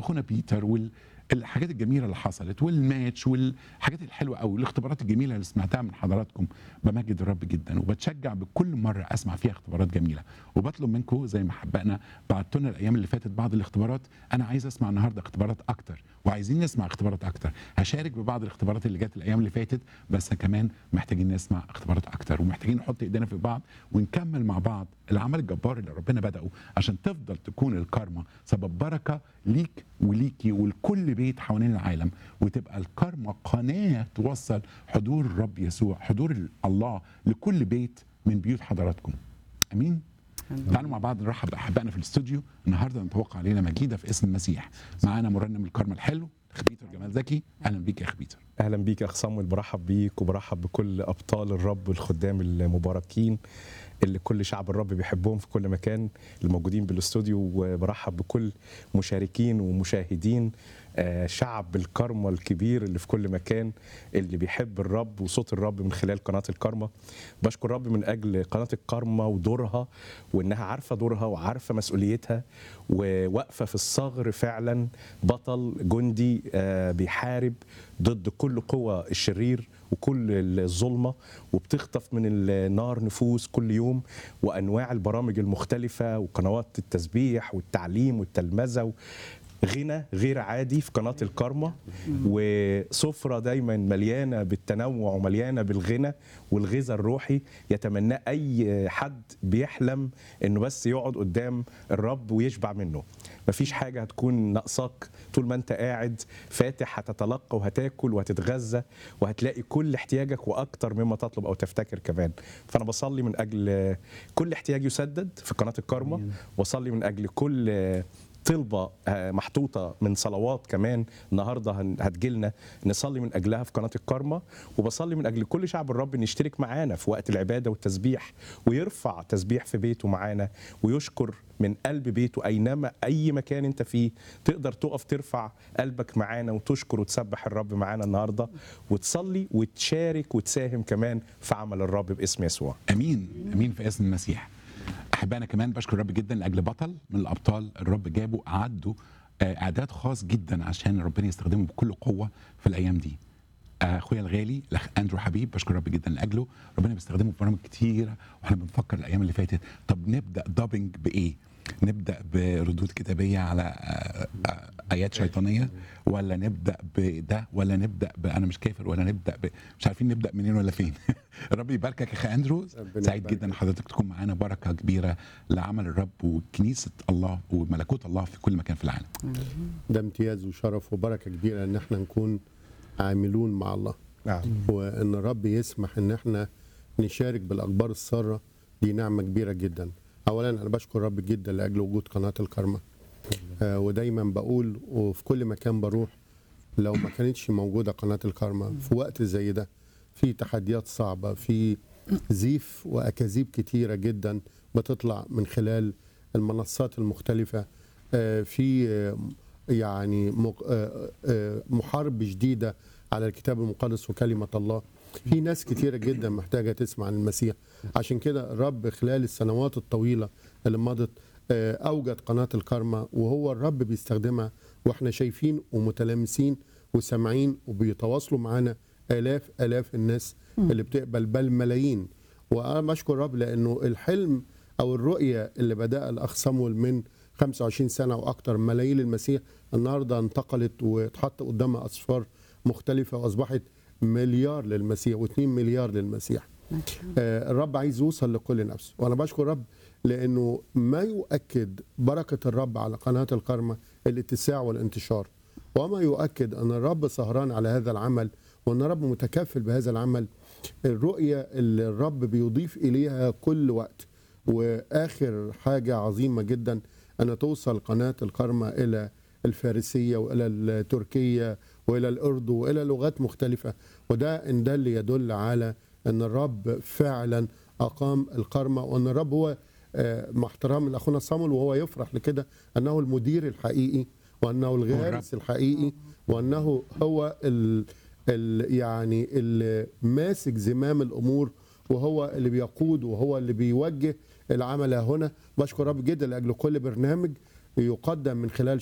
باخونا بيتر والحاجات الجميله اللي حصلت والماتش والحاجات الحلوه قوي والاختبارات الجميله اللي سمعتها من حضراتكم بمجد الرب جدا وبتشجع بكل مره اسمع فيها اختبارات جميله وبطلب منكم زي ما حبقنا بعتوا لنا الايام اللي فاتت بعض الاختبارات انا عايز اسمع النهارده اختبارات اكتر وعايزين نسمع اختبارات اكتر هشارك ببعض الاختبارات اللي جت الايام اللي فاتت بس كمان محتاجين نسمع اختبارات اكتر ومحتاجين نحط ايدينا في بعض ونكمل مع بعض العمل الجبار اللي ربنا بدأه عشان تفضل تكون الكارما سبب بركه ليك وليكي ولكل بيت حوالين العالم وتبقى الكارما قناه توصل حضور الرب يسوع حضور الله لكل بيت من بيوت حضراتكم امين تعالوا مع بعض نرحب باحبائنا في الاستوديو النهارده نتوقع علينا مجيده في اسم المسيح معانا مرنم الكارما الحلو اخ بيتر جمال زكي اهلا بيك يا اخ بيتر اهلا بيك يا اخ صامويل برحب بيك وبرحب بكل ابطال الرب الخدام المباركين اللي كل شعب الرب بيحبهم في كل مكان الموجودين بالاستوديو وبرحب بكل مشاركين ومشاهدين آه، شعب الكرمة الكبير اللي في كل مكان اللي بيحب الرب وصوت الرب من خلال قناة الكرمة بشكر الرب من أجل قناة الكرمة ودورها وإنها عارفة دورها وعارفة مسؤوليتها وواقفة في الصغر فعلا بطل جندي آه، بيحارب ضد كل قوى الشرير وكل الظلمة وبتخطف من النار نفوس كل يوم وأنواع البرامج المختلفة وقنوات التسبيح والتعليم والتلمذة غنى غير عادي في قناة الكارما وسفرة دايما مليانة بالتنوع ومليانة بالغنى والغذاء الروحي يتمناه أي حد بيحلم إنه بس يقعد قدام الرب ويشبع منه مفيش حاجة هتكون ناقصاك طول ما انت قاعد فاتح هتتلقى وهتاكل وهتتغذى وهتلاقي كل احتياجك واكتر مما تطلب او تفتكر كمان فانا بصلي من اجل كل احتياج يسدد في قناه الكارما واصلي من اجل كل طلبة آه، محطوطة من صلوات كمان النهاردة هن- هتجيلنا نصلي من أجلها في قناة الكارما وبصلي من أجل كل شعب الرب إن يشترك معانا في وقت العبادة والتسبيح ويرفع تسبيح في بيته معانا ويشكر من قلب بيته أينما أي مكان أنت فيه تقدر تقف ترفع قلبك معانا وتشكر وتسبح الرب معانا النهاردة وتصلي وتشارك وتساهم كمان في عمل الرب باسم يسوع امين امين في اسم المسيح احبائنا كمان بشكر الرب جدا لاجل بطل من الابطال الرب جابه اعده آه، اعداد خاص جدا عشان ربنا يستخدمه بكل قوه في الايام دي آه، اخويا الغالي الاخ اندرو حبيب بشكر الرب جدا لاجله ربنا بيستخدمه في برامج كتيره واحنا بنفكر الايام اللي فاتت طب نبدا دابنج بايه نبدا بردود كتابيه على آه، آه، ايات شيطانيه ولا نبدا بده ولا نبدا ب انا مش كافر ولا نبدا ب مش عارفين نبدا منين ولا فين الرب يباركك يا اخي اندرو ربنا سعيد يبارك جدا ان حضرتك تكون معانا بركه كبيره لعمل الرب وكنيسه الله وملكوت الله في كل مكان في العالم ده امتياز وشرف وبركه كبيره ان احنا نكون عاملون مع الله نعم وان الرب يسمح ان احنا نشارك بالاخبار الساره دي نعمه كبيره جدا اولا انا بشكر الرب جدا لاجل وجود قناه الكرمه آه ودايما بقول وفي كل مكان بروح لو ما كانتش موجوده قناه الكرمه في وقت زي ده في تحديات صعبه في زيف واكاذيب كتيره جدا بتطلع من خلال المنصات المختلفه آه، في آه، يعني مق- آه، آه، محاربه شديده على الكتاب المقدس وكلمه الله في ناس كتيره جدا محتاجه تسمع عن المسيح عشان كده الرب خلال السنوات الطويله اللي مضت آه، اوجد قناه الكرمه وهو الرب بيستخدمها واحنا شايفين ومتلامسين وسامعين وبيتواصلوا معانا الاف الاف الناس اللي بتقبل بل ملايين وانا بشكر الرب لانه الحلم او الرؤيه اللي بدأ الاخ صامويل من 25 سنه واكثر ملايين المسيح النهارده انتقلت واتحط قدامها اصفار مختلفه واصبحت مليار للمسيح و2 مليار للمسيح آه الرب عايز يوصل لكل نفس وانا بشكر الرب لانه ما يؤكد بركه الرب على قناه الكرمه الاتساع والانتشار وما يؤكد ان الرب سهران على هذا العمل وان الرب متكفل بهذا العمل الرؤيه اللي الرب بيضيف اليها كل وقت واخر حاجه عظيمه جدا ان توصل قناه الكرمه الى الفارسيه والى التركيه والى الاردو والى لغات مختلفه وده ان ده اللي يدل على ان الرب فعلا اقام الكرمه وان الرب هو آه، مع احترام لاخونا صامول وهو يفرح لكده انه المدير الحقيقي وانه الغارس الحقيقي وانه هو ال ال يعني اللي ماسك زمام الامور وهو اللي بيقود وهو اللي بيوجه العمل هنا بشكر رب جدا لاجل كل برنامج يقدم من خلال